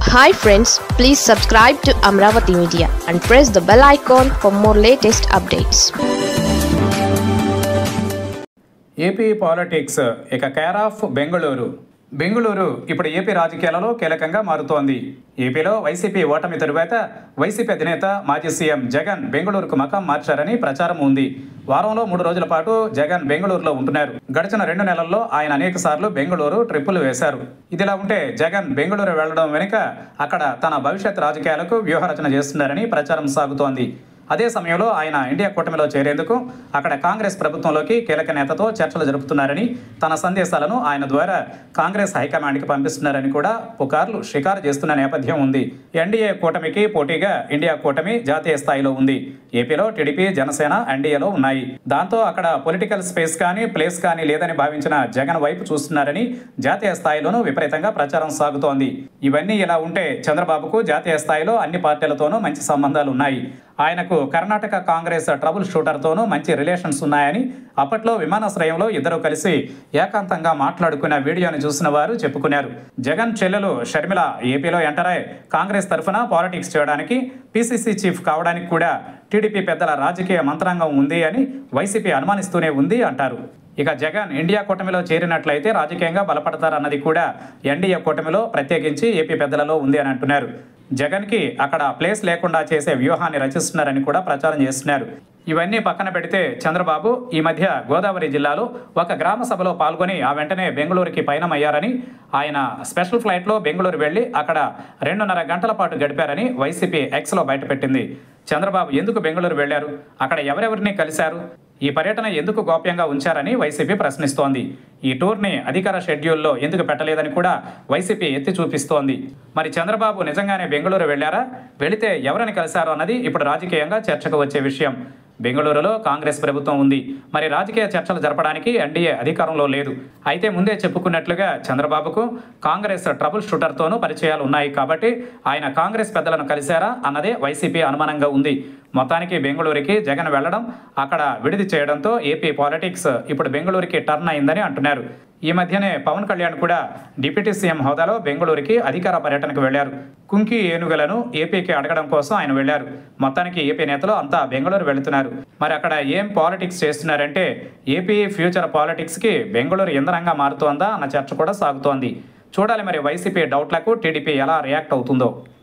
hi friends please subscribe to Amaravati media and press the bell icon for more latest updates AP politics ఇక care of Bengaluru Bengaluru ఇప్పుడు AP రాజకీయాలలో కీలకంగా మారుతోంది ఏపీలో YCP ఓటమి తరువాత వైసీపీ అధినేత మాజీ సీఎం జగన్ బెంగళూరుకు మకం మార్చారని ప్రచారం ఉంది వారంలో మూడు రోజుల పాటు జగన్ బెంగళూరులో ఉంటున్నారు గడిచిన రెండు నెలల్లో ఆయన అనేక సార్లు బెంగళూరు ట్రిప్పులు వేశారు ఇదిలా ఉంటే జగన్ బెంగళూరు వెళ్లడం వెనుక అక్కడ తన భవిష్యత్ రాజకీయాలకు వ్యూహరచన చేస్తున్నారని ప్రచారం సాగుతోంది అదే సమయంలో ఆయన ఇండియా కూటమిలో చేరేందుకు అక్కడ కాంగ్రెస్ ప్రభుత్వంలోకి కీలక నేతతో చర్చలు జరుపుతున్నారని తన సందేశాలను ఆయన ద్వారా కాంగ్రెస్ హైకమాండ్కి పంపిస్తున్నారని కూడా పుకార్లు షికారు చేస్తున్న నేపథ్యం ఉంది ఎన్డీఏ కూటమికి పోటీగా ఇండియా కూటమి జాతీయ స్థాయిలో ఉంది ఏపీలో టీడీపీ జనసేన ఎన్డీఏలో ఉన్నాయి దాంతో అక్కడ పొలిటికల్ స్పేస్ కానీ ప్లేస్ కానీ లేదని భావించిన జగన్ వైపు చూస్తున్నారని జాతీయ స్థాయిలోనూ విపరీతంగా ప్రచారం సాగుతోంది ఇవన్నీ ఇలా ఉంటే చంద్రబాబుకు జాతీయ స్థాయిలో అన్ని పార్టీలతోనూ మంచి సంబంధాలు ఉన్నాయి ఆయనకు కర్ణాటక కాంగ్రెస్ ట్రబుల్ షూటర్తోనూ మంచి రిలేషన్స్ ఉన్నాయని అప్పట్లో విమానాశ్రయంలో ఇద్దరు కలిసి ఏకాంతంగా మాట్లాడుకున్న వీడియోని చూసిన వారు చెప్పుకున్నారు జగన్ చెల్లెలు షర్మిల ఏపీలో ఎంటర్ అయి కాంగ్రెస్ తరఫున పాలిటిక్స్ చేయడానికి పీసీసీ చీఫ్ కావడానికి కూడా టీడీపీ పెద్దల రాజకీయ మంత్రాంగం ఉంది అని వైసీపీ అనుమానిస్తూనే ఉంది అంటారు ఇక జగన్ ఇండియా కూటమిలో చేరినట్లయితే రాజకీయంగా బలపడతారన్నది కూడా ఎన్డీఏ కూటమిలో ప్రత్యేకించి ఏపీ పెద్దలలో ఉంది అని అంటున్నారు జగన్కి అక్కడ ప్లేస్ లేకుండా చేసే వ్యూహాన్ని రచిస్తున్నారని కూడా ప్రచారం చేస్తున్నారు ఇవన్నీ పక్కన పెడితే చంద్రబాబు ఈ మధ్య గోదావరి జిల్లాలో ఒక గ్రామ సభలో పాల్గొని ఆ వెంటనే బెంగళూరుకి పయనమయ్యారని ఆయన స్పెషల్ ఫ్లైట్లో బెంగళూరు వెళ్లి అక్కడ రెండున్నర గంటల పాటు గడిపారని వైసీపీ ఎక్స్లో బయటపెట్టింది చంద్రబాబు ఎందుకు బెంగళూరు వెళ్లారు అక్కడ ఎవరెవరిని కలిశారు ఈ పర్యటన ఎందుకు గోప్యంగా ఉంచారని వైసీపీ ప్రశ్నిస్తోంది ఈ టూర్ని అధికార షెడ్యూల్లో ఎందుకు పెట్టలేదని కూడా వైసీపీ ఎత్తి చూపిస్తోంది మరి చంద్రబాబు నిజంగానే బెంగళూరు వెళ్లారా వెళితే ఎవరిని కలిశారు అన్నది ఇప్పుడు రాజకీయంగా చర్చకు వచ్చే విషయం బెంగళూరులో కాంగ్రెస్ ప్రభుత్వం ఉంది మరి రాజకీయ చర్చలు జరపడానికి ఎన్డీఏ అధికారంలో లేదు అయితే ముందే చెప్పుకున్నట్లుగా చంద్రబాబుకు కాంగ్రెస్ ట్రబుల్ షూటర్తోనూ పరిచయాలు ఉన్నాయి కాబట్టి ఆయన కాంగ్రెస్ పెద్దలను కలిశారా అన్నదే వైసీపీ అనుమానంగా ఉంది మొత్తానికి బెంగళూరుకి జగన్ వెళ్లడం అక్కడ విడిది చేయడంతో ఏపీ పాలిటిక్స్ ఇప్పుడు బెంగళూరుకి టర్న్ అయిందని అంటున్నారు ఈ మధ్యనే పవన్ కళ్యాణ్ కూడా డిప్యూటీ సీఎం హోదాలో బెంగళూరుకి అధికార పర్యటనకు వెళ్లారు కుంకి ఏనుగులను ఏపీకి అడగడం కోసం ఆయన వెళ్లారు మొత్తానికి ఏపీ నేతలు అంతా బెంగళూరు వెళుతున్నారు మరి అక్కడ ఏం పాలిటిక్స్ చేస్తున్నారంటే ఏపీ ఫ్యూచర్ పాలిటిక్స్కి బెంగళూరు ఇంధనంగా మారుతోందా అన్న చర్చ కూడా సాగుతోంది చూడాలి మరి వైసీపీ డౌట్లకు టీడీపీ ఎలా రియాక్ట్ అవుతుందో